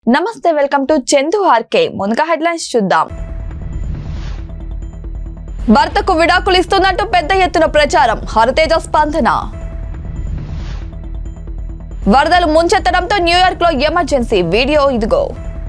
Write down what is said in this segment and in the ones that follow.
నమస్తే welcome to Chandu RK ముందుగా headlines చూద్దాం భర్తకు విడాకులు ఇస్తున్నట్టు పెద్ద ఎత్తున ప్రచారం హరితేజ స్పందన వరదలు ముంచెత్తడంతో న్యూయార్క్ లో ఎమర్జెన్సీ వీడియో ఇదిగో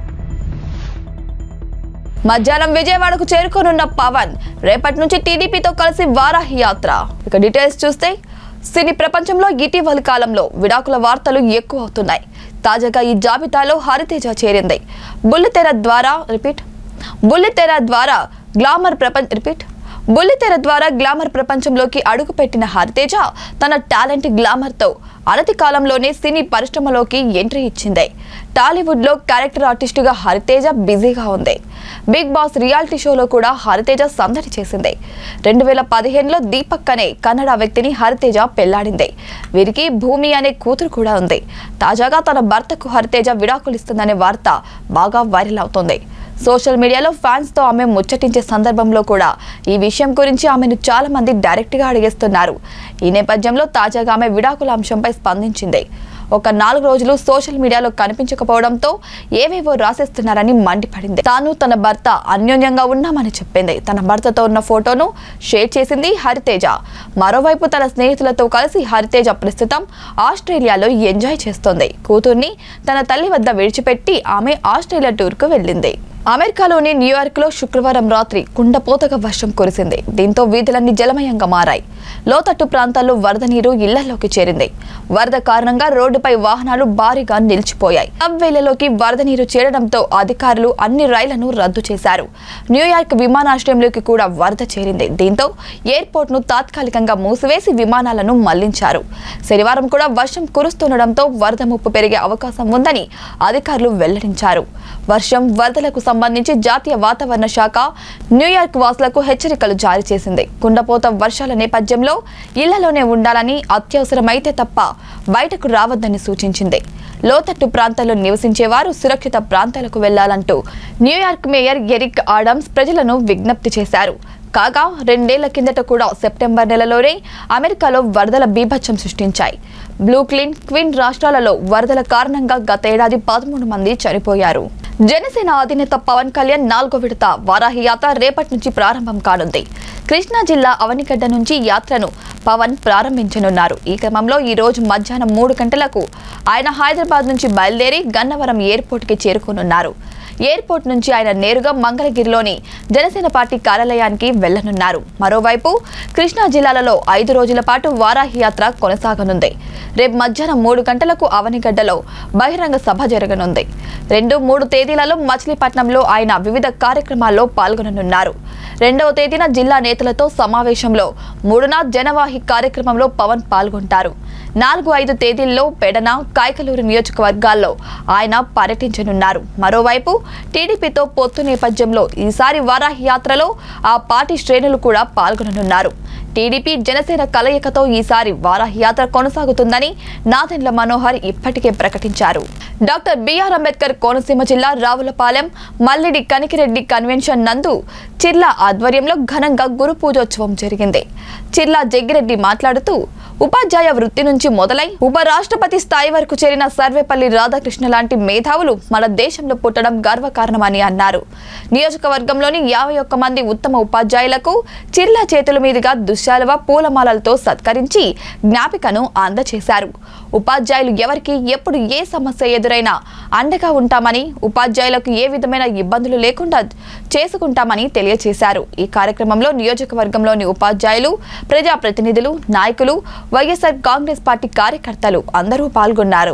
మధ్యాహ్నం విజయవాడకు చేరుకోనున్న పవన్ రేపటి నుంచి టీడీపీతో కలిసి వారాహి యాత్ర ఇక డీటెయిల్స్ చూస్తే సినీ ప్రపంచంలో ఇటీవలి కాలంలో విడాకుల వార్తలు ఎక్కువ అవుతున్నాయి తాజాగా ఈ జాబితాలో హరితేజ చేరింది బుల్లితెర ద్వారా రిపీట్ బుల్లితెర ద్వారా గ్లామర్ ప్రపంచ రిపీట్ బుల్లితెర ద్వారా గ్లామర్ ప్రపంచంలోకి అడుగుపెట్టిన హరితేజ తన టాలెంట్ గ్లామర్తో అనతి కాలంలోనే సినీ పరిశ్రమలోకి ఎంట్రీ ఇచ్చింది టాలీవుడ్లో క్యారెక్టర్ ఆర్టిస్టుగా హరితేజ బిజీగా ఉంది బిగ్ బాస్ రియాలిటీ షోలో కూడా హరితేజ సందడి చేసింది రెండు వేల పదిహేనులో దీపక్ అనే కన్నడ వ్యక్తిని హరితేజ పెళ్లాడింది వీరికి భూమి అనే కూతురు కూడా ఉంది తాజాగా తన భర్తకు హరితేజ విడాకులు ఇస్తుందనే వార్త బాగా వైరల్ అవుతోంది సోషల్ మీడియాలో ఫ్యాన్స్ తో ఆమె ముచ్చటించే సందర్భంలో కూడా ఈ విషయం గురించి ఆమెను చాలా మంది డైరెక్ట్ గా అడిగేస్తున్నారు ఈ నేపథ్యంలో తాజాగా ఆమె విడాకుల అంశంపై స్పందించింది ఒక నాలుగు రోజులు సోషల్ మీడియాలో కనిపించకపోవడంతో ఏవేవో రాసేస్తున్నారని మండిపడింది తాను తన భర్త అన్యోన్యంగా ఉన్నామని చెప్పింది తన భర్తతో ఉన్న ఫోటోను షేర్ చేసింది హరితేజ మరోవైపు తన స్నేహితులతో కలిసి హరితేజ ప్రస్తుతం ఆస్ట్రేలియాలో ఎంజాయ్ చేస్తోంది కూతుర్ని తన తల్లి వద్ద విడిచిపెట్టి ఆమె ఆస్ట్రేలియా టూర్కు వెళ్ళింది అమెరికాలోని న్యూయార్క్ లో శుక్రవారం రాత్రి కుండపోతగా వర్షం కురిసింది దీంతో వీధులన్నీ జలమయంగా మారాయి లోతట్టు ప్రాంతాల్లో వరద నీరు ఇళ్లలోకి చేరింది వరద కారణంగా రోడ్డుపై వాహనాలు భారీగా నిలిచిపోయాయి సబ్వేలలోకి వరద నీరు చేరడంతో అధికారులు అన్ని రైళ్లను రద్దు చేశారు న్యూయార్క్ విమానాశ్రయంలోకి కూడా వరద చేరింది దీంతో ఎయిర్పోర్ట్ ను తాత్కాలికంగా మూసివేసి విమానాలను మళ్లించారు శనివారం కూడా వర్షం కురుస్తుండటంతో వరద ముప్పు పెరిగే అవకాశం ఉందని అధికారులు వెల్లడించారు వర్షం వరదలకు సంబంధించి జాతీయ వాతావరణ శాఖ న్యూయార్క్ వాసులకు హెచ్చరికలు జారీ చేసింది కుండపోత వర్షాల నేపథ్యంలో ఇళ్లలోనే ఉండాలని అత్యవసరమైతే తప్ప బయటకు రావద్దని సూచించింది లోతట్టు ప్రాంతాల్లో నివసించేవారు సురక్షిత ప్రాంతాలకు వెళ్లాలంటూ న్యూయార్క్ మేయర్ ఎరిక్ ఆడమ్స్ ప్రజలను విజ్ఞప్తి చేశారు కాగా రెండేళ్ల కిందట కూడా సెప్టెంబర్ నెలలోనే అమెరికాలో వరదల బీభత్సం సృష్టించాయి బ్లూక్లిన్ క్విన్ రాష్ట్రాలలో వరదల కారణంగా గత ఏడాది పదమూడు మంది చనిపోయారు జనసేన అధినేత పవన్ కళ్యాణ్ నాలుగో విడత వారాహి యాత్ర రేపటి నుంచి ప్రారంభం కానుంది కృష్ణా జిల్లా అవనిగడ్డ నుంచి యాత్రను పవన్ ప్రారంభించనున్నారు ఈ క్రమంలో ఈ రోజు మధ్యాహ్నం మూడు గంటలకు ఆయన హైదరాబాద్ నుంచి బయలుదేరి గన్నవరం ఎయిర్పోర్ట్కి చేరుకోనున్నారు ఎయిర్పోర్ట్ నుంచి ఆయన నేరుగా మంగళగిరిలోని జనసేన పార్టీ కార్యాలయానికి వెళ్లనున్నారు మరోవైపు కృష్ణా జిల్లాలలో ఐదు రోజుల పాటు వారాహి యాత్ర కొనసాగనుంది రేపు మధ్యాహ్నం మూడు గంటలకు అవనిగడ్డలో బహిరంగ సభ జరగనుంది రెండు మూడు తేదీలలో మచిలీపట్నంలో ఆయన వివిధ కార్యక్రమాల్లో పాల్గొననున్నారు రెండవ తేదీన జిల్లా నేతలతో సమావేశంలో మూడున జనవాహి కార్యక్రమంలో పవన్ పాల్గొంటారు నాలుగు ఐదు తేదీల్లో పెడన కాయకలూరు నియోజకవర్గాల్లో ఆయన పర్యటించనున్నారు మరోవైపు టీడీపీతో పొత్తు నేపథ్యంలో ఈసారి వారాహి యాత్రలో ఆ పార్టీ శ్రేణులు కూడా పాల్గొననున్నారు టీడీపీ జనసేన కలయికతో ఈసారి వారాహి యాత్ర కొనసాగుతుందని నాదెండ్ల మనోహర్ ఇప్పటికే ప్రకటించారు డాక్టర్ బిఆర్ అంబేద్కర్ కోనసీమ జిల్లా రావులపాలెం మల్లిడి కనికిరెడ్డి కన్వెన్షన్ నందు చిర్లా ఆధ్వర్యంలో ఘనంగా గురు పూజోత్సవం జరిగింది చిర్లా జగ్గిరెడ్డి మాట్లాడుతూ ఉపాధ్యాయ వృత్తి నుంచి మొదలై ఉపరాష్ట్రపతి స్థాయి వరకు చేరిన సర్వేపల్లి రాధాకృష్ణ లాంటి మేధావులు మన దేశంలో పుట్టడం గర్వకారణమని అన్నారు నియోజకవర్గంలోని యాభై ఒక్క మంది ఉత్తమ ఉపాధ్యాయులకు చిర్లా చేతుల మీదుగా దుశ్శాలువ పూలమాలలతో సత్కరించి జ్ఞాపికను అందజేశారు ఉపాధ్యాయులు ఎవరికి ఎప్పుడు ఏ సమస్య ఎదురైనా అండగా ఉంటామని ఉపాధ్యాయులకు ఏ విధమైన ఇబ్బందులు లేకుండా చేసుకుంటామని తెలియజేశారు ఈ కార్యక్రమంలో నియోజకవర్గంలోని ఉపాధ్యాయులు ప్రజాప్రతినిధులు నాయకులు వైఎస్ఆర్ కాంగ్రెస్ పార్టీ కార్యకర్తలు అందరూ పాల్గొన్నారు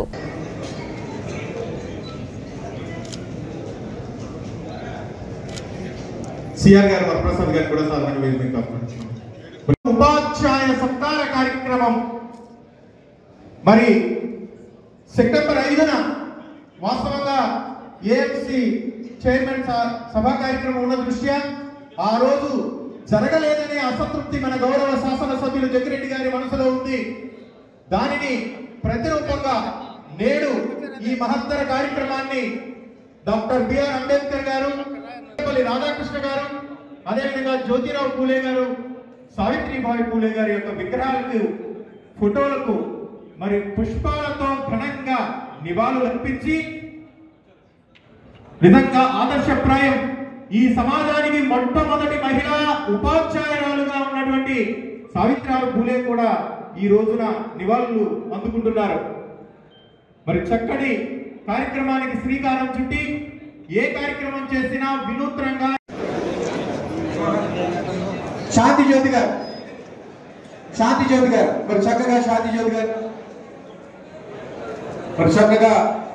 సిఆర్ గారు వరప్రసాద్ గారు కూడా సాధారణ వేదిక ఆహ్వానించాం. ఉపాధ్యాయ సత్కార కార్యక్రమం మరి సెప్టెంబర్ ఐదున వాస్తవంగా ఏఎంసి చైర్మన్ స- సభా కార్యక్రమం ఉన్న దృష్ట్యా ఆ రోజు జరగలేదనే అసంతృప్తి మన గౌరవ శాసనసభ్యులు జగ్గిరెడ్డి గారి మనసులో ఉంది దానిని ప్రతిరూపంగా నేడు ఈ మహత్తర కార్యక్రమాన్ని డాక్టర్ బిఆర్ అంబేద్కర్ గారు పల్లి రాధాకృష్ణ గారు అదేవిధంగా జ్యోతిరావు పూలే గారు సావిత్రిబాయి పూలే గారి యొక్క విగ్రహాలకు ఫోటోలకు మరి పుష్పాలతో ఘనంగా నివాళులు అర్పించి నిజంగా ఆదర్శప్రాయం ఈ సమాజానికి మొట్టమొదటి మహిళా ఉపాధ్యాయురాలుగా ఉన్నటువంటి సావిత్రిబాయి పూలే కూడా ఈ రోజున నివాళులు అందుకుంటున్నారు మరి చక్కటి కార్యక్రమానికి శ్రీకారం చుట్టి ఏ కార్యక్రమం చేసినా వినూత్నంగా శాంతి జ్యోతి గారు శాంతి జ్యోతి గారు మరి చక్కగా శాంతి జ్యోతి గారు మరి చక్కగా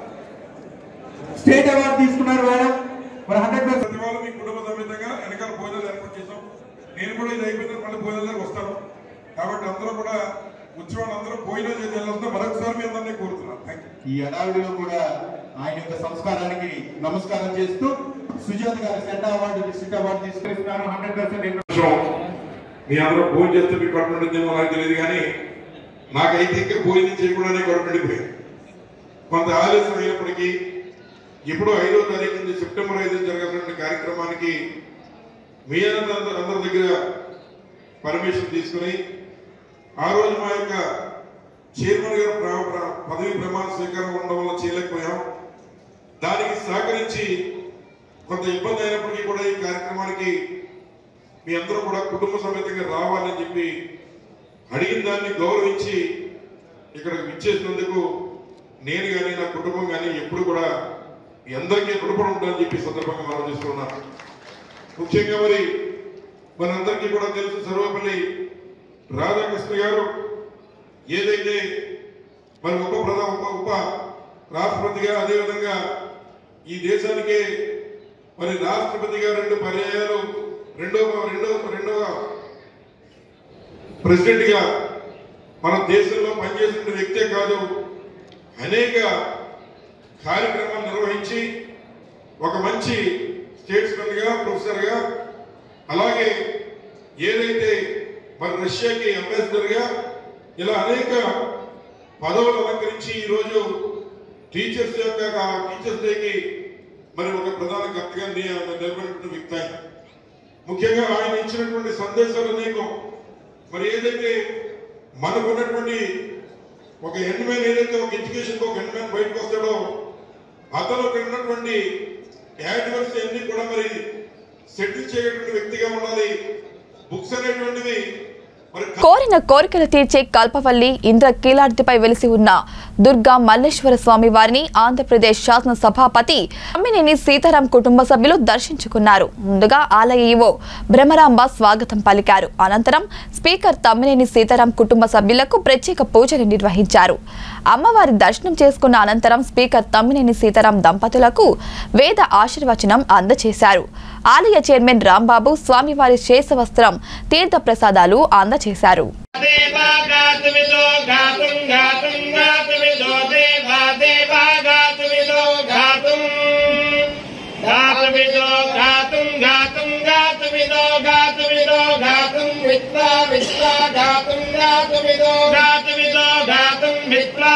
స్టేట్ అవార్డు తీసుకున్నారు మేడం మరి హండ్రెడ్ పర్సెంట్ ప్రతి వాళ్ళు మీ కుటుంబ సమేతంగా వెనకాల భోజనాలు ఏర్పాటు చేసాం నేను కూడా ఇది అయిపోయిన తర్వాత మళ్ళీ భోజనాలకు వస్తాను కాబట్టి అందరూ కూడా ఉత్సవాలు అందరూ భోజనం చేసి వెళ్ళాలంటే మరొకసారి మీ అందరినీ కోరుతున్నాను థ్యాంక్ యూ ఈ అడావిడిలో కూడా ఆయన యొక్క సంస్కారానికి నమస్కారం చేస్తూ సుజాత గారు సెంట్ అవార్డు డిస్ట్రిక్ట్ అవార్డు తీసుకొస్తున్నారు హండ్రెడ్ పర్సెంట్ నిమిషం మీ అందరూ భోజనం చేస్తే మీకు కడుపు నిండిందేమో నాకు తెలియదు కానీ నాకైతే ఇంకా భోజనం చేయకుండానే కడుపు నిండిపోయింది కొంత ఆలస్యం అయినప్పటికీ ఇప్పుడు ఐదో తారీఖు నుంచి సెప్టెంబర్ ఐదు జరగాల్సిన కార్యక్రమానికి మీ అందరి అందరి దగ్గర పర్మిషన్ తీసుకుని ఆ రోజు మా యొక్క చైర్మన్ గారు ప్ర- ప్ర- పదవి ప్రమాణ స్వీకారం ఉండడం వల్ల చేయలేకపోయాం దానికి సహకరించి కొంత ఇబ్బంది అయినప్పటికీ కూడా ఈ కార్యక్రమానికి మీ అందరూ కూడా కుటుంబ సమేతంగా రావాలని చెప్పి అడిగిన దాన్ని గౌరవించి ఇక్కడ విచ్చేసినందుకు నేను కానీ నా కుటుంబం కానీ ఎప్పుడు కూడా మీ అందరికీ రుణపడి ఉంటానని చెప్పి ఈ సందర్భంగా మనం చేస్తున్నాను ముఖ్యంగా మరి మనందరికీ కూడా తెలుసు సర్వపల్లి రాధాకృష్ణ గారు ఏదైతే మరి ఉప ప్రధాన ఉప ఉప రాష్ట్రపతిగా అదేవిధంగా ఈ దేశానికే మరి రాష్ట్రపతిగా రెండు పర్యాయాలు రెండో రెండో రెండవ ప్రెసిడెంట్ గా మన దేశంలో పనిచేసిన వ్యక్తే కాదు అనేక కార్యక్రమాలు నిర్వహించి ఒక మంచి స్టేట్స్మెన్ గా ప్రొఫెసర్ గా అలాగే ఏదైతే మరి రష్యాకి అంబాసిడర్ గా ఇలా అనేక పదవులు అలంకరించి ఈరోజు టీచర్స్ యొక్క టీచర్స్ డేకి మరి ఒక ప్రధాన కర్తగా నిలబడినటువంటి వ్యక్తి ఆయన ముఖ్యంగా ఆయన ఇచ్చినటువంటి సందేశాలు అనేకం మరి ఏదైతే మనకు ఉన్నటువంటి ఒక హెడ్ మ్యాన్ ఏదైతే ఒక ఎడ్యుకేషన్ ఒక హెడ్ మ్యాన్ బయటకు వస్తాడో అతను ఇక్కడ ఉన్నటువంటి యాడ్వర్స్ అన్ని కూడా మరి సెటిల్ చేయటువంటి వ్యక్తిగా ఉండాలి బుక్స్ అనేటువంటివి మరి కోరిన కోరికలు తీర్చే కల్పవల్లి ఇంద్ర కీలాద్రిపై వెలిసి ఉన్న దుర్గా మల్లేశ్వర స్వామి వారిని ఆంధ్రప్రదేశ్ శాసన సభాపతి అమ్మినేని సీతారాం కుటుంబ సభ్యులు దర్శించుకున్నారు ముందుగా ఆలయ ఈవో భ్రమరాంబ స్వాగతం పలికారు అనంతరం స్పీకర్ తమ్మినేని సీతారాం కుటుంబ సభ్యులకు ప్రత్యేక పూజలు నిర్వహించారు అమ్మవారి దర్శనం చేసుకున్న అనంతరం స్పీకర్ తమ్మినేని సీతారాం దంపతులకు వేద ఆశీర్వచనం అందజేశారు ఆలయ చైర్మన్ రాంబాబు స్వామివారి శేషవస్త్రం తీర్థ ప్రసాదాలు అందజేశారు దేవా గాతుమిదో గాతుం గాతుం గాతుమిదో దేవా దేవా గాతుమిదో గాతుం గాతుమిదో గాతుం గాతుం గాతుమిదో గాతుమిదో గాతుం విత్వా విత్వా గాతుం గాతుమిదో గాతుమిదో గాతుం విత్వా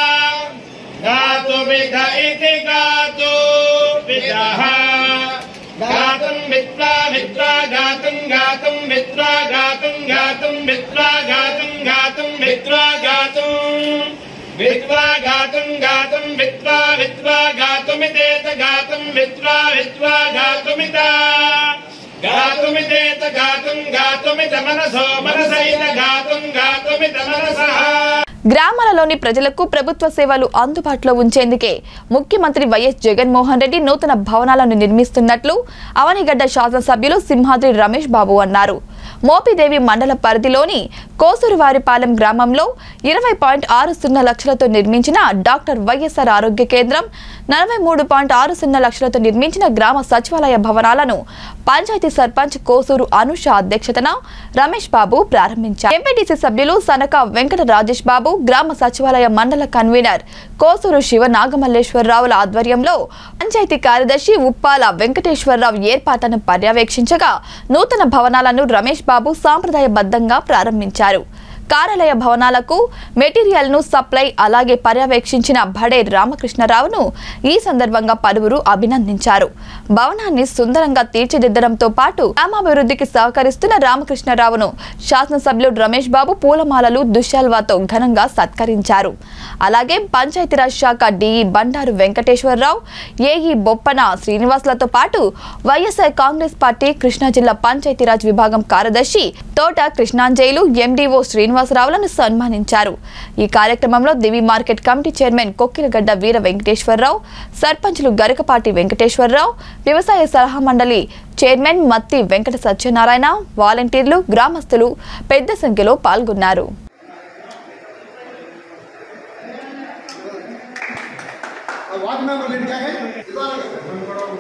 గాతుమిద ఇతి గాతు విదః గాతుం విత్వా విత్వా గాతుం గాతుం విత్వా గాతుం గాతుం విత్వా గాతుం గాతుం విత్వా గాతుం విత్వా గాతుం గాతుం విత్వా విత్వా గాతుమితేత గాతుం విత్వా విత్వా గాతుమిత గాతుమితేత గాతుం గాతుమిత మనసో మనసైత గాతుం గాతుమిత మనసః గ్రామాలలోని ప్రజలకు ప్రభుత్వ సేవలు అందుబాటులో ఉంచేందుకే ముఖ్యమంత్రి వైఎస్ జగన్మోహన్ రెడ్డి నూతన భవనాలను నిర్మిస్తున్నట్లు అవనిగడ్డ శాసనసభ్యులు సింహాద్రి రమేష్ బాబు అన్నారు మోపిదేవి మండల పరిధిలోని కోసూరువారిపాలెం గ్రామంలో ఇరవై పాయింట్ ఆరు సున్నా లక్షలతో నిర్మించిన డాక్టర్ వైఎస్ఆర్ ఆరోగ్య కేంద్రం నలభై మూడు పాయింట్ ఆరు సున్నా లక్షలతో నిర్మించిన గ్రామ సచివాలయ భవనాలను పంచాయతీ సర్పంచ్ కోసూరు అనుష అధ్యక్షతన రమేష్ బాబు ప్రారంభించారు ఎంపీటీసీ సభ్యులు సనక వెంకట రాజేష్ బాబు గ్రామ సచివాలయ మండల కన్వీనర్ కోసూరు శివ నాగమల్లేశ్వరరావుల ఆధ్వర్యంలో పంచాయతీ కార్యదర్శి ఉప్పాల వెంకటేశ్వరరావు ఏర్పాట్లను పర్యవేక్షించగా నూతన భవనాలను రమేష్ బాబు సాంప్రదాయబద్ధంగా ప్రారంభించారు కార్యాలయ భవనాలకు మెటీరియల్ ను సప్లై అలాగే పర్యవేక్షించిన భడే రామకృష్ణరావును ఈ సందర్భంగా పలువురు అభినందించారు భవనాన్ని సుందరంగా తీర్చిదిద్దడంతో పాటు గ్రామాభివృద్ధికి సహకరిస్తున్న రామకృష్ణరావును శాసనసభ్యులు రమేష్ బాబు పూలమాలలు దుశ్శాల్వాతో ఘనంగా సత్కరించారు అలాగే పంచాయతీరాజ్ శాఖ డిఈ బండారు వెంకటేశ్వరరావు ఏఈ బొప్పన శ్రీనివాసులతో పాటు వైఎస్ఆర్ కాంగ్రెస్ పార్టీ కృష్ణా జిల్లా పంచాయతీరాజ్ విభాగం కార్యదర్శి తోట కృష్ణాంజయులు ఎండీఓ శ్రీనివాసరావులను సన్మానించారు ఈ కార్యక్రమంలో Divi market committee chairman Kokkiligadda Veera Venkateswara Rao సర్పంచులు గరకపాటి వెంకటేశ్వరరావు వ్యవసాయ సలహా మండలి చైర్మన్ మత్తి వెంకట సత్యనారాయణ వాలంటీర్లు గ్రామస్తులు పెద్ద సంఖ్యలో పాల్గొన్నారు वार्ड मेंबर लेट क्या है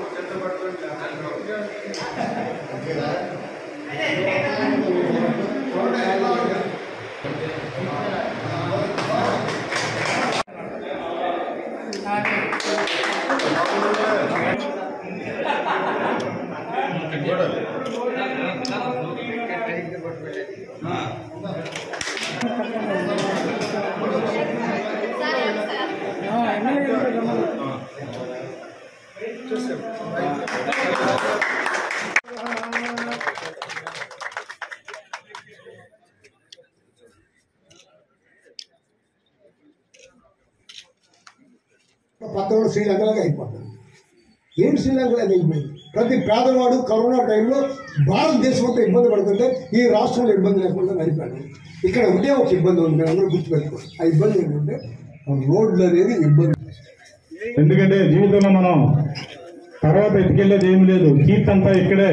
పద్దెనిమిది శ్రీలంకలాగా అయిపోతుంది ఏంటి శ్రీలంకలాగా అయిపోయింది ప్రతి పేదవాడు కరోనా టైంలో భారతదేశం అంతా ఇబ్బంది పడుతుంటే ఈ రాష్ట్రంలో ఇబ్బంది లేకుండా నడిపాడు ఇక్కడ ఉంటే ఒక ఇబ్బంది ఉంది మీరు అందరూ గుర్తుపెట్టుకోండి ఆ ఇబ్బంది ఏంటంటే రోడ్లు అనేది ఇబ్బంది ఎందుకంటే జీవితంలో మనం తర్వాత ఎత్తుకెళ్ళేది ఏమి లేదు కీర్తి అంతా ఇక్కడే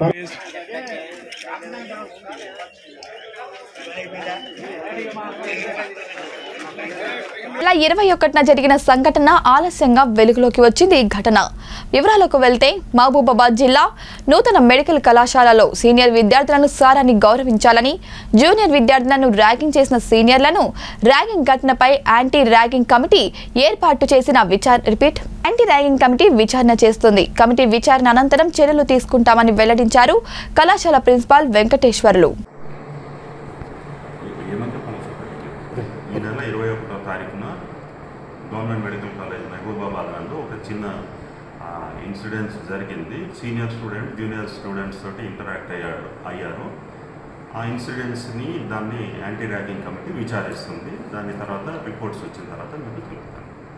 ఇలా ఇరవై ఒకటిన జరిగిన సంఘటన ఆలస్యంగా వెలుగులోకి వచ్చింది ఈ ఘటన వివరాలకు వెళ్తే మహబూబాబాద్ జిల్లా నూతన మెడికల్ కళాశాలలో సీనియర్ విద్యార్థులను సారాన్ని గౌరవించాలని జూనియర్ విద్యార్థులను ర్యాగింగ్ చేసిన సీనియర్లను ర్యాగింగ్ ఘటనపై యాంటీ ర్యాగింగ్ కమిటీ ఏర్పాటు చేసిన విచారణ రిపీట్ యాంటీ ర్యాగింగ్ కమిటీ విచారణ చేస్తుంది కమిటీ విచారణ అనంతరం చర్యలు తీసుకుంటామని వెల్లడించారు కళాశాల ప్రిన్సిపాల్ వెంకటేశ్వర్లు ఏమంటే ఈ నెల ఇరవై ఒకటో తారీఖున గవర్నమెంట్ మెడికల్ కాలేజ్ మహబూబాబాద్ నందు ఒక చిన్న ఇన్సిడెంట్స్ జరిగింది సీనియర్ స్టూడెంట్ జూనియర్ స్టూడెంట్స్ తోటి ఇంటరాక్ట్ అయ్యాడు అయ్యారు ఆ ఇన్సిడెంట్స్ని దాన్ని యాంటీ ర్యాగింగ్ కమిటీ విచారిస్తుంది దాని తర్వాత రిపోర్ట్స్ వచ్చిన తర్వాత మీకు తెలుపుతాను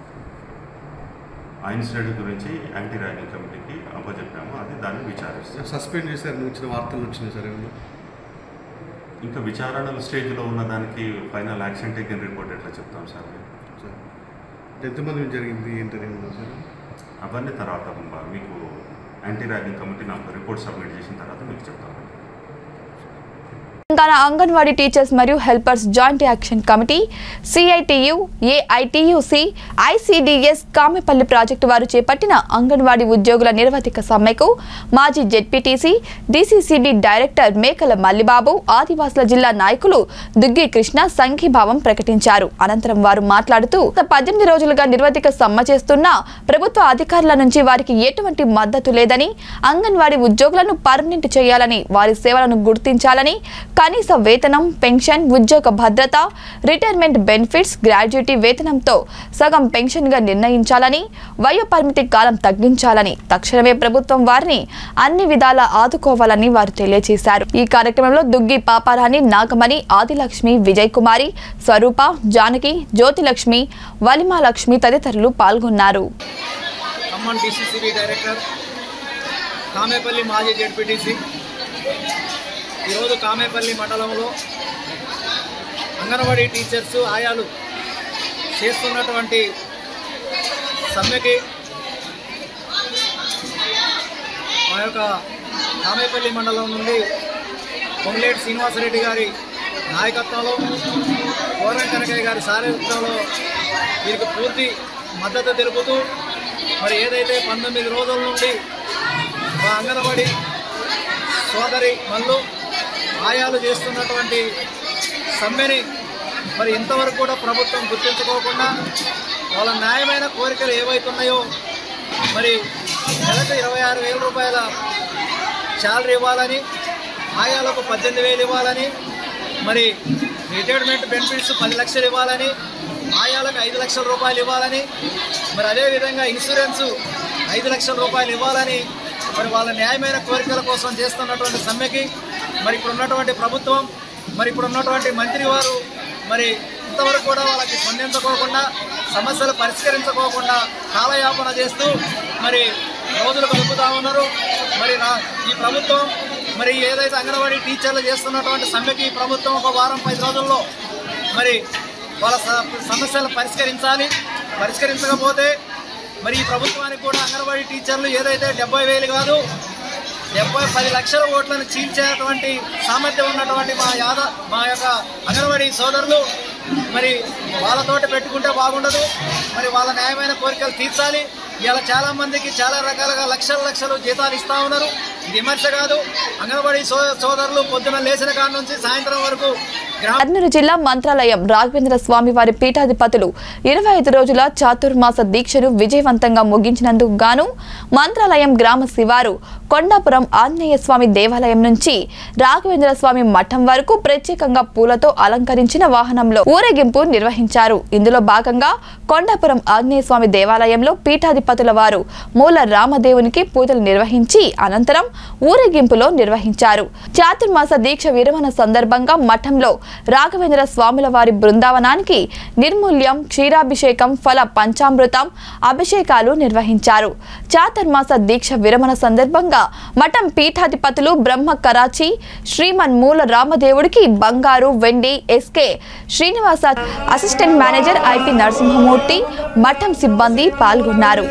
ఆ ఇన్సిడెంట్ గురించి యాంటీ ర్యాగింగ్ కమిటీకి అప్పచెప్పాము అది దాన్ని విచారిస్తాం సస్పెండ్ చేశారు వచ్చిన వార్తలు వచ్చినాయి సార్ ఏమన్నా ఇంకా విచారణల స్టేజ్లో ఉన్న దానికి ఫైనల్ యాక్షన్ టేకింగ్ రిపోర్ట్ ఎట్లా చెప్తాం సార్ సార్ ఎంతమంది జరిగింది ఏంటని ఏమన్నా సార్ అవన్నీ తర్వాత మీకు యాంటీ ర్యాగింగ్ కమిటీ నాకు రిపోర్ట్ సబ్మిట్ చేసిన తర్వాత మీకు చెప్తాను తెలంగాణ అంగన్వాడీ టీచర్స్ మరియు helpers joint action committee CITU AITUC ICDS Kamepalli project వారు చేపట్టిన అంగన్వాడీ ఉద్యోగుల నిర్వధిక సమ్మెకు మాజీ జెడ్పీటీసీ డిసిసిబి డైరెక్టర్ మేకల మల్లిబాబు ఆదివాసుల జిల్లా నాయకులు దుగ్గి కృష్ణ సంఘీభావం ప్రకటించారు అనంతరం వారు మాట్లాడుతూ గత పద్దెనిమిది రోజులుగా నిర్వధిక సమ్మె చేస్తున్న ప్రభుత్వ అధికారుల నుంచి వారికి ఎటువంటి మద్దతు లేదని అంగన్వాడీ ఉద్యోగులను పర్మనెంట్ చేయాలని వారి సేవలను గుర్తించాలని కనీస వేతనం పెన్షన్ ఉద్యోగ భద్రత రిటైర్మెంట్ బెనిఫిట్స్ గ్రాడ్యుయేటీ వేతనంతో సగం పెన్షన్ గా నిర్ణయించాలని వయో పరిమితి కాలం తగ్గించాలని తక్షణమే ప్రభుత్వం వారిని అన్ని విధాలా ఆదుకోవాలని వారు తెలియజేశారు ఈ కార్యక్రమంలో దుగ్గి పాపారాణి నాగమణి ఆదిలక్ష్మి విజయ్ కుమారి స్వరూప జానకి జ్యోతిలక్ష్మి వలిమాలక్ష్మి తదితరులు పాల్గొన్నారు ఖమ్మం డిసిసిబి డైరెక్టర్ కామేపల్లి మాజీ జెడ్పీటీసీ ఈరోజు కామేపల్లి మండలంలో అంగన్వాడీ టీచర్స్ ఆయాలు చేస్తున్నటువంటి సమ్మెకి మా యొక్క కామేపల్లి మండలం నుండి పొంగులేటి శ్రీనివాసరెడ్డి గారి నాయకత్వంలో కోరం కనకయ్య గారి సారథ్యంలో వీరికి పూర్తి మద్దతు తెలుపుతూ మరి ఏదైతే పంతొమ్మిది రోజుల నుండి మా అంగన్వాడీ సోదరి మల్లు ఆయాలు చేస్తున్నటువంటి సమ్మెని మరి ఇంతవరకు కూడా ప్రభుత్వం గుర్తించుకోకుండా వాళ్ళ న్యాయమైన కోరికలు ఏవైతున్నాయో మరి నెలకు ఇరవై ఆరు వేల రూపాయల శాలరీ ఇవ్వాలని ఆయాలకు పద్దెనిమిది వేలు ఇవ్వాలని మరి రిటైర్మెంట్ బెనిఫిట్స్ పది లక్షలు ఇవ్వాలని ఆయాలకు ఐదు లక్షల రూపాయలు ఇవ్వాలని మరి అదేవిధంగా ఇన్సూరెన్స్ ఐదు లక్షల రూపాయలు ఇవ్వాలని మరి వాళ్ళ న్యాయమైన కోరికల కోసం చేస్తున్నటువంటి సమ్మెకి మరి ఇప్పుడు ఉన్నటువంటి ప్రభుత్వం మరి ఇప్పుడు ఉన్నటువంటి మంత్రి వారు మరి ఇంతవరకు కూడా వాళ్ళకి స్పందించుకోకుండా సమస్యలు పరిష్కరించుకోకుండా కాలయాపన చేస్తూ మరి రోజులు గడుపుతా ఉన్నారు మరి నా ఈ ప్రభుత్వం మరి ఏదైతే అంగన్వాడీ టీచర్లు చేస్తున్నటువంటి సమ్మెకి ఈ ప్రభుత్వం ఒక వారం పది రోజుల్లో మరి వాళ్ళ స- సమస్యలను పరిష్కరించాలి పరిష్కరించకపోతే మరి ఈ ప్రభుత్వానికి కూడా అంగన్వాడీ టీచర్లు ఏదైతే డెబ్బై వేలు కాదు డెబ్బై పది లక్షల ఓట్లను చీల్చేటువంటి సామర్థ్యం ఉన్నటువంటి మా యాద మా యొక్క అంగన్వాడీ సోదరులు మరి వాళ్ళతోటి పెట్టుకుంటే బాగుండదు మరి వాళ్ళ న్యాయమైన కోరికలు తీర్చాలి ఇలా చాలా మందికి చాలా రకాలుగా లక్షల లక్షలు జీతాలు ఇస్తా ఉన్నారు ఇది విమర్శ కాదు అంగన్వాడీ సో సోదరులు పొద్దున లేచిన కాడ నుంచి సాయంత్రం వరకు గ్రామ కర్నూలు జిల్లా మంత్రాలయం రాఘవేంద్ర స్వామి వారి పీఠాధిపతులు ఇరవై ఐదు రోజుల చాతుర్మాస దీక్షను విజయవంతంగా ముగించినందుకు గాను మంత్రాలయం గ్రామ శివారు కొండాపురం ఆంజనేయ స్వామి దేవాలయం నుంచి రాఘవేంద్ర స్వామి మఠం వరకు ప్రత్యేకంగా పూలతో అలంకరించిన వాహనంలో ఊరేగింపు నిర్వహించారు ఇందులో భాగంగా కొండాపురం ఆంజనేయ స్వామి దేవాలయంలో పీఠాధిపతుల వారు మూల రామదేవునికి పూజలు నిర్వహించి అనంతరం ఊరేగింపులో నిర్వహించారు చాతుర్మాస దీక్ష విరమణ సందర్భంగా మఠంలో రాఘవేంద్ర స్వాముల వారి బృందావనానికి నిర్మూల్యం క్షీరాభిషేకం ఫల పంచామృతం అభిషేకాలు నిర్వహించారు చాతుర్మాస దీక్ష విరమణ సందర్భంగా మఠం పీఠాధిపతులు బ్రహ్మ కరాచి శ్రీమన్ మూల రామదేవుడికి బంగారు వెండి SK Srinivasa assistant manager IP Narasimhamurthy మఠం సిబ్బంది పాల్గొన్నారు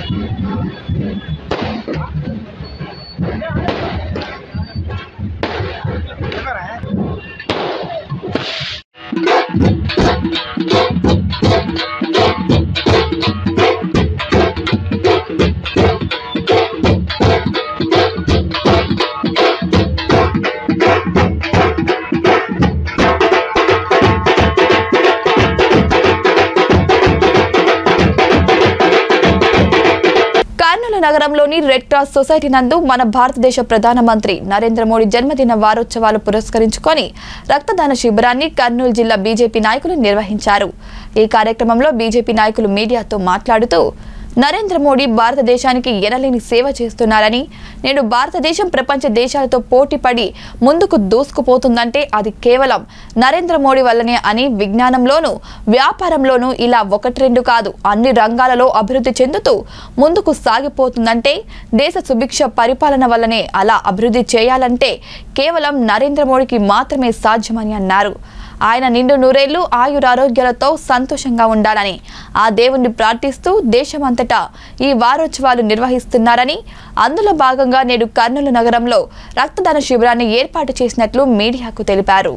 కర్నూలు నగరంలోని రెడ్ క్రాస్ సొసైటీ నందు మన భారతదేశ ప్రధానమంత్రి నరేంద్ర మోడీ జన్మదిన వారోత్సవాలు పురస్కరించుకొని రక్తదాన శిబిరాన్ని కర్నూలు జిల్లా బీజేపీ నాయకులు నిర్వహించారు ఈ కార్యక్రమంలో బీజేపీ నాయకులు మీడియాతో మాట్లాడుతూ నరేంద్ర మోడీ భారతదేశానికి ఎనలేని సేవ చేస్తున్నారని నేడు భారతదేశం ప్రపంచ దేశాలతో పోటీపడి ముందుకు దూసుకుపోతుందంటే అది కేవలం నరేంద్ర మోడీ వల్లనే అని విజ్ఞానంలోనూ వ్యాపారంలోనూ ఇలా ఒకటి రెండు కాదు అన్ని రంగాలలో అభివృద్ధి చెందుతూ ముందుకు సాగిపోతుందంటే దేశ సుభిక్ష పరిపాలన వల్లనే అలా అభివృద్ధి చేయాలంటే కేవలం నరేంద్ర మోడీకి మాత్రమే సాధ్యమని అన్నారు ఆయన నిండు నూరేళ్లు ఆయురారోగ్యాలతో సంతోషంగా ఉండాలని ఆ దేవుణ్ణి ప్రార్థిస్తూ దేశమంతటా ఈ వారోత్సవాలు నిర్వహిస్తున్నారని అందులో భాగంగా నేడు కర్నూలు నగరంలో రక్తదాన శిబిరాన్ని ఏర్పాటు చేసినట్లు మీడియాకు తెలిపారు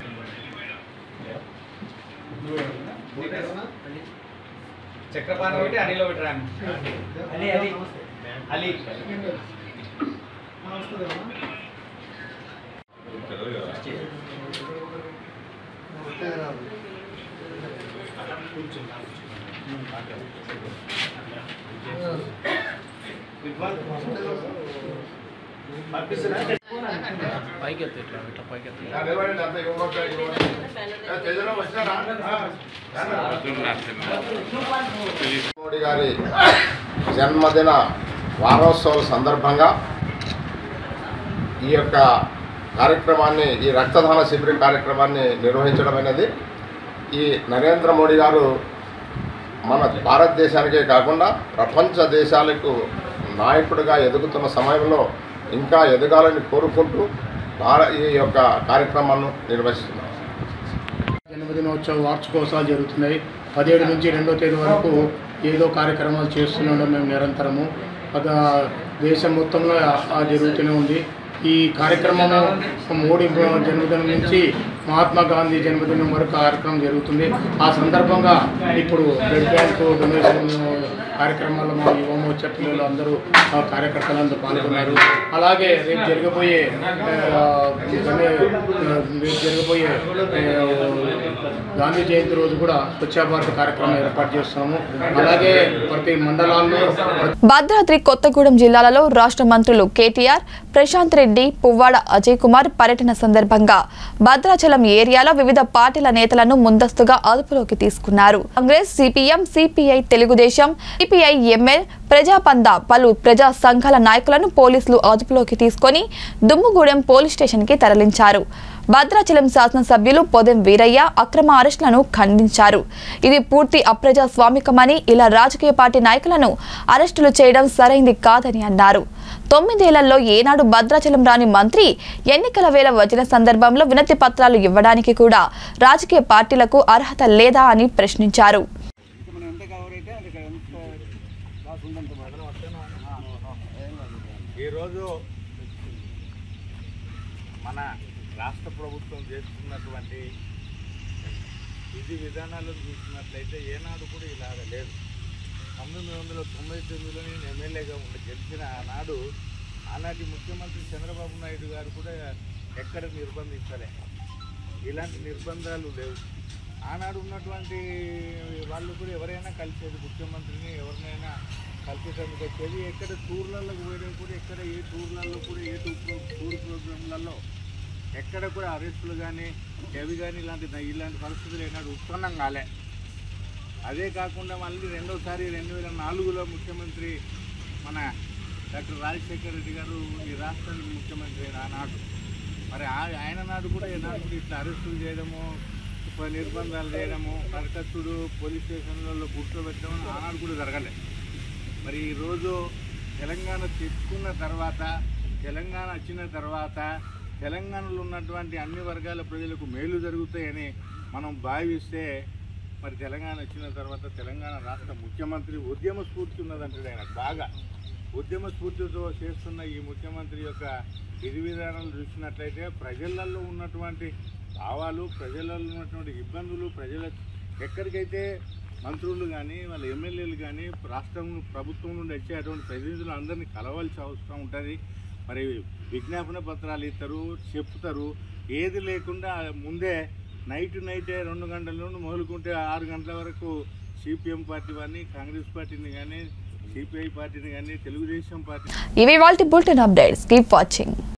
చక్రపాణి ఒకటి అనిలో ఒకటి రాను అలీ అలీ అలీ పైకి వెళ్తే ఇట్లా ఇట్లా పైకి వెళ్తే మోడీ గారి జన్మదిన వారోత్సవాల సందర్భంగా ఈ యొక్క కార్యక్రమాన్ని ఈ రక్తదాన శిబిరం కార్యక్రమాన్ని నిర్వహించడం అనేది ఈ నరేంద్ర మోడీ గారు మన భారతదేశానికే కాకుండా ప్రపంచ దేశాలకు నాయకుడిగా ఎదుగుతున్న సమయంలో ఇంకా ఎదగాలని కోరుకుంటూ భార- ఈ యొక్క కార్యక్రమాన్ని నిర్వహిస్తున్నారు జన్మదినోత్సవ వార్షికోత్సవాలు జరుగుతున్నాయి పదిహేడు నుంచి రెండో తేదీ వరకు ఏదో కార్యక్రమాలు చేస్తున్నాం మేము నిరంతరము ఒక దేశం మొత్తంలో ఆ- ఆ జరుగుతూనే ఉంది ఈ కార్యక్రమము మోడీ జన్మదినం నుంచి మహాత్మా గాంధీ జన్మదినం వరకు కార్యక్రమం జరుగుతుంది ఆ సందర్భంగా ఇప్పుడు బ్లడ్ బ్యాంకు డొనేషన్ కార్యక్రమాల్లో మా యువమోర్చా పిల్లలు అందరూ ఆ కార్యకర్తలందరూ పాల్గొన్నారు అలాగే రేపు జరగబోయే ఆ, గణే- ఆ, రేపు జరగబోయే ఆ, గాంధీ జయంతి రోజు కూడా స్వచ్ఛ భారత్ కార్యక్రమం ఏర్పాటు చేస్తున్నాము అలాగే ప్రతి మండలాల్లో భద్రాద్రి కొత్తగూడెం జిల్లాలలో రాష్ట్ర మంత్రులు కేటీఆర్ ప్రశాంత్ రెడ్డి పువ్వాడ అజయ్ కుమార్ పర్యటన సందర్భంగా భద్రాచలం ఏరియాలో వివిధ పార్టీల నేతలను ముందస్తుగా అదుపులోకి తీసుకున్నారు Congress CPM CPI Telugu Desam CPI ML Prajapantha పలు ప్రజా సంఘాల నాయకులను పోలీసులు అదుపులోకి తీసుకొని దుమ్ముగూడెం పోలీస్ స్టేషన్ కి తరలించారు భద్రాచలం శాసనసభ్యులు పొదెం వీరయ్య అక్రమ అరెస్టులను ఖండించారు ఇది పూర్తి అప్రజాస్వామికమని ఇలా రాజకీయ పార్టీ నాయకులను అరెస్టులు చేయడం సరైంది కాదని అన్నారు తొమ్మిదేళ్లలో ఏనాడు భద్రాచలం రాని మంత్రి ఎన్నికల వేళ వచ్చిన సందర్భంలో వినతి పత్రాలు ఇవ్వడానికి కూడా రాజకీయ పార్టీలకు అర్హత లేదా అని ప్రశ్నించారు ఈరోజు మన రాష్ట్ర ప్రభుత్వం చేస్తున్నటువంటి విధి విధానాలను చూసినట్లయితే ఏనాడు కూడా ఇలాగ లేదు పంతొమ్మిది వందల తొంభై తొమ్మిదిలో నేను ఎమ్మెల్యేగా ఉండి గెలిచిన ఆనాడు ఆనాటి ముఖ్యమంత్రి చంద్రబాబు నాయుడు గారు కూడా ఎక్కడ నిర్బంధించలే ఇలాంటి నిర్బంధాలు లేవు ఆనాడు ఉన్నటువంటి వాళ్ళు కూడా ఎవరైనా కలిసేది ముఖ్యమంత్రిని ఎవరినైనా కలిసేటందుకు వచ్చేది ఎక్కడ టూర్లలో పోయినా కూడా ఎక్కడ ఏ టూర్లలో కూడా ఏ టూర్ ప్రో- టూర్ ప్రోగ్రాంలలో ఎక్కడ కూడా అరెస్టులు కానీ అవి కానీ ఇలాంటి ఇలాంటి పరిస్థితులు ఏనాడు ఉత్పన్నం కాలే అదే కాకుండా మళ్ళీ రెండోసారి రెండు వేల నాలుగులో ముఖ్యమంత్రి మన డాక్టర్ రాజశేఖర రెడ్డి గారు ఈ రాష్ట్రానికి ముఖ్యమంత్రి అయిన ఆనాడు మరి ఆ- ఆయన నాడు కూడా ఏనాడు కూడా ఇట్లా అరెస్టులు చేయడము ఉప నిర్బంధాలు చేయడము కరకత్తుడు పోలీస్ స్టేషన్లలో కూర్చోబెట్టడం ఆనాడు కూడా జరగలే మరి ఈరోజు తెలంగాణ తెచ్చుకున్న తర్వాత తెలంగాణ వచ్చిన తర్వాత తెలంగాణలో ఉన్నటువంటి అన్ని వర్గాల ప్రజలకు మేలు జరుగుతాయని మనం భావిస్తే మరి తెలంగాణ వచ్చిన తర్వాత తెలంగాణ రాష్ట్ర ముఖ్యమంత్రి ఉద్యమ స్ఫూర్తి ఉన్నదంటాడు ఆయన బాగా ఉద్యమ స్ఫూర్తితో చేస్తున్న ఈ ముఖ్యమంత్రి యొక్క విధి విధానాలు చూసినట్లయితే ప్రజలలో ఉన్నటువంటి భావాలు ప్రజలలో ఉన్నటువంటి ఇబ్బందులు ప్రజల ఎక్కడికైతే మంత్రులు కానీ వాళ్ళ ఎమ్మెల్యేలు కానీ రాష్ట్రం ప్రభుత్వం నుండి వచ్చేటువంటి ప్రతినిధులు అందరినీ కలవాల్సి అవసరం ఉంటుంది మరి విజ్ఞాపన పత్రాలు ఇస్తారు చెప్తారు ఏది లేకుండా ముందే నైట్ నైటే రెండు గంటల నుండి మొదలుకుంటే ఆరు గంటల వరకు సిపిఎం పార్టీ కానీ కాంగ్రెస్ పార్టీని కానీ సిపిఐ పార్టీని కానీ తెలుగుదేశం పార్టీ ఇవి వాళ్ళ బులెటిన్ అప్డేట్స్ కీప్ వాచింగ్